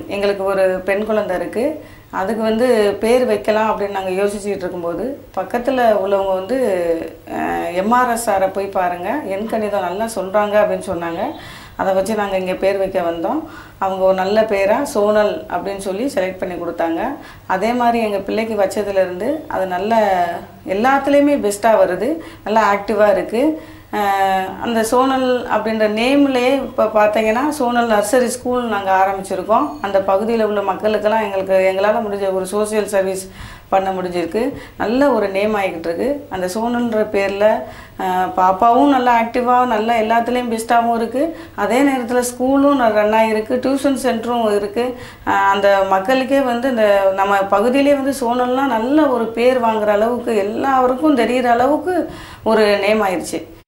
எங்களுக்கு ஒரு பெண் குழந்தை இருக்குது அதுக்கு வந்து பேர் வைக்கலாம் அப்படின்னு நாங்கள் யோசிச்சுட்டு இருக்கும்போது பக்கத்தில் உள்ளவங்க வந்து எம்ஆர்எஸ் சாரை போய் பாருங்கள் எண் கணிதம் நல்லா சொல்கிறாங்க அப்படின்னு சொன்னாங்க அதை வச்சு நாங்கள் இங்கே பேர் வைக்க வந்தோம் அவங்க ஒரு நல்ல பேராக சோனல் அப்படின்னு சொல்லி செலக்ட் பண்ணி கொடுத்தாங்க அதே மாதிரி எங்கள் பிள்ளைக்கு வச்சதுலேருந்து அது நல்ல எல்லாத்துலேயுமே பெஸ்ட்டாக வருது நல்லா ஆக்டிவாக இருக்குது அஹ் அந்த சோனல் அப்படின்ற நேம்லேயே இப்போ பார்த்தீங்கன்னா சோனல் நர்சரி ஸ்கூல் நாங்கள் ஆரம்பிச்சிருக்கோம் அந்த பகுதியில் உள்ள மக்களுக்கெல்லாம் எங்களுக்கு எங்களால் முடிஞ்ச ஒரு சோஷியல் சர்வீஸ் பண்ண முடிஞ்சிருக்கு நல்ல ஒரு நேம் ஆகிக்கிட்டு இருக்கு அந்த சோனல்ன்ற பேரில் பாப்பாவும் நல்லா ஆக்டிவாக நல்லா எல்லாத்துலேயும் பெஸ்ட்டாகவும் இருக்குது அதே நேரத்தில் ஸ்கூலும் ரன் ஆகிருக்கு டியூஷன் சென்டரும் இருக்குது அந்த மக்களுக்கே வந்து இந்த நம்ம பகுதியிலே வந்து சோனல்லாம் நல்ல ஒரு பேர் வாங்குற அளவுக்கு எல்லாருக்கும் தெரிகிற அளவுக்கு ஒரு நேம் ஆயிடுச்சு